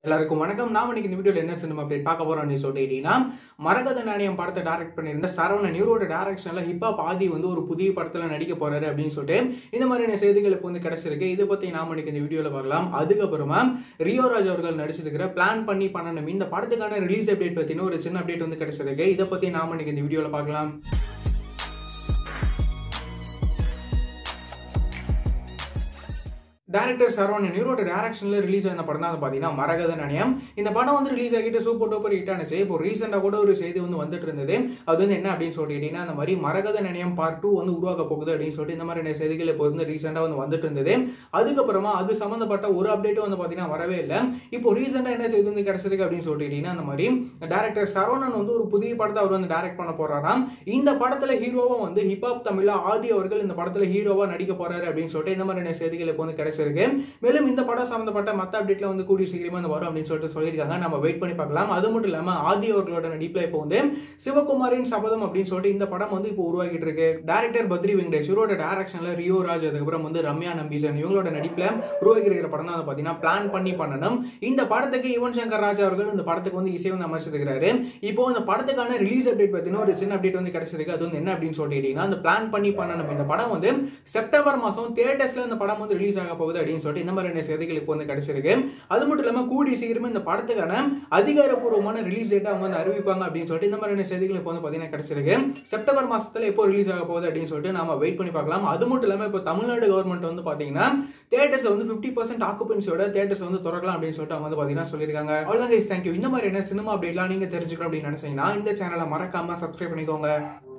எல்லாருக்கும் வணக்கம் நாம இன்னைக்கு இந்த வீடியோல என்ன சினிமா அப்டேட் பார்க்க போறோம் அப்படின்னு சொல்லிட்டீங்கன்னா மரகத நாணயம் படத்தை டைரக்ட் பண்ணியிருந்த சரவணன் இவரோட டைரக்ஷன்ல ஹிப்ஹாப் ஆதி வந்து ஒரு புதிய படத்துல நடிக்க போறாரு அப்படின்னு சொல்லிட்டு இந்த மாதிரியான செய்திகள் இப்போ வந்து கிடைச்சிருக்கு இதை பத்தி நாம இன்னைக்கு இந்த வீடியோல பார்க்கலாம் அதுக்கப்புறமா ரியோராஜ் அவர்கள் நடிச்சிருக்கிற பிளான் பண்ணி பண்ணணும் இந்த படத்துக்கான ரிலீஸ் அப்டேட் பத்தின ஒரு சின்ன அப்டேட் வந்து கிடைச்சிருக்கு இதை பத்தி நாம இன்னைக்கு இந்த வீடியோல பார்க்கலாம் டேரக்டர் சரவணன் இவரோட டேரக்ஷன்ல ரிலீஸ் ஆன படம் தான் பாத்தீங்கன்னா மரகத நாணயம் இந்த படம் வந்து ரிலீஸ் ஆகிட்டு சூப்பர் டூப்பர் ஹிட் ஆனிச்சு இப்போ ரீசெண்டா கூட ஒரு செய்தி வந்து வந்துட்டு இருந்தது அது வந்து என்ன அப்படின்னு சொல்லிட்டீங்கன்னா அந்த மாதிரி மரகத நாணயம் பார்ட் டூ வந்து உருவாக்க போகுது அப்படின்னு சொல்லிட்டு இந்த மாதிரி செய்திகள் இப்போ வந்து ரீசெண்டா வந்து வந்துட்டு இருந்தது அதுக்கப்புறமா அது சம்பந்தப்பட்ட ஒரு அப்டேட்டும் வந்து பாத்தீங்கன்னா வரவே இல்லை இப்போ ரீசெண்டா என்ன செய்தி வந்து கிடைச்சிருக்கு அப்படின்னு சொல்லிட்டீங்கன்னா அந்த மாதிரி டேரக்டர் சரவணன் வந்து ஒரு புதிய படத்தை அவர் வந்து டைரக்ட் பண்ண போறாராம் இந்த படத்துல ஹீரோவா வந்து ஹிப்ஹாப் தமிழ்ல ஆதி அவர்கள் இந்த படத்துல ஹீரோவா நடிக்க போறாரு அப்படின்னு சொல்லிட்டு இந்த மாதிரியான செய்திகள் இப்போ வந்து கிடைச்சிருக்கு மேலும் இந்த படம் சம்பந்தப்பட்ட மத்த அப்டேட்ல வந்து கூடிய சீக்கிரமா வந்து வரும் அப்படின்னு சொல்லிட்டு சொல்லியிருக்காங்க நம்ம வெயிட் பண்ணி பார்க்கலாம் அது மட்டும் இல்லாம ஆதி அவர்களோட நடிப்புல இப்போ வந்து சிவகுமாரின் சபதம் அப்படின்னு சொல்லிட்டு இந்த படம் வந்து இப்போ உருவாகிட்டு இருக்கு டேரக்டர் பத்ரி வெங்கடேஷ் இவரோட டைரக்ஷன்ல ரியோ ராஜ் அதுக்கப்புறம் வந்து ரம்யா நம்பீசன் இவங்களோட நடிப்புல உருவாகி இருக்கிற படம் தான் வந்து பாத்தீங்கன்னா பிளான் பண்ணி பண்ணணும் இந்த படத்துக்கு யுவன் சங்கர் ராஜ் அவர்கள் இந்த படத்துக்கு வந்து இசை வந்து அமைச்சிருக்கிறாரு இப்போ இந்த படத்துக்கான ரிலீஸ் அப்டேட் பத்தின ஒரு சின்ன அப்டேட் வந்து கிடைச்சிருக்கு அது வந்து என்ன அப்படின்னு சொல்லிட்டீங்கன்னா அந்த பிளான் பண்ணி பண்ணணும் இந்த படம் வந்து செப்டம்பர் மாசம் தியேட்டர்ஸ்ல இந்த படம் வந்து ரிலீஸ் ஆக போகுது அப்படின்னு சொல்லிட்டு இந்த மாதிரியான செய்திகள் இப்போ வந்து கிடைச்சிருக்கு அது மட்டும் இல்லாம கூடி சீக்கிரமே இந்த படத்துக்கான அதிகாரப்பூர்வமான ரிலீஸ் டேட் அவங்க வந்து அறிவிப்பாங்க அப்படின்னு சொல்லிட்டு இந்த மாதிரியான செய்திகள் இப்போ வந்து பாத்தீங்கன்னா கிடைச்சிருக்கு செப்டம்பர் மாசத்துல எப்போ ரிலீஸ் ஆக போகுது அப்படின்னு சொல்லிட்டு நாம வெயிட் பண்ணி பார்க்கலாம் அது மட்டும் இல்லாம இப்போ தமிழ்நாடு கவர்மெண்ட் வந்து பாத்தீங்கன்னா தேட்டர்ஸ் வந்து பிப்டி பர்சன்ட் ஆக்குபென்சியோட தேட்டர்ஸ் வந்து திறக்கலாம் அப்படின்னு சொல்லிட்டு அவங்க வந்து பாத்தீங்கன்னா சொல்லியிருக்காங்க அவ்வளவுதான் தேங்க்யூ இந்த மாதிரியான சினிமா அப்டேட்லாம் நீங்க தெரிஞ்சுக்கணும் அப்படின்னு நினைச்சீங்கன்னா இந்த சேனலை மறக்காம சப்ஸ்கிரைப் பண்ணிக்கோங்க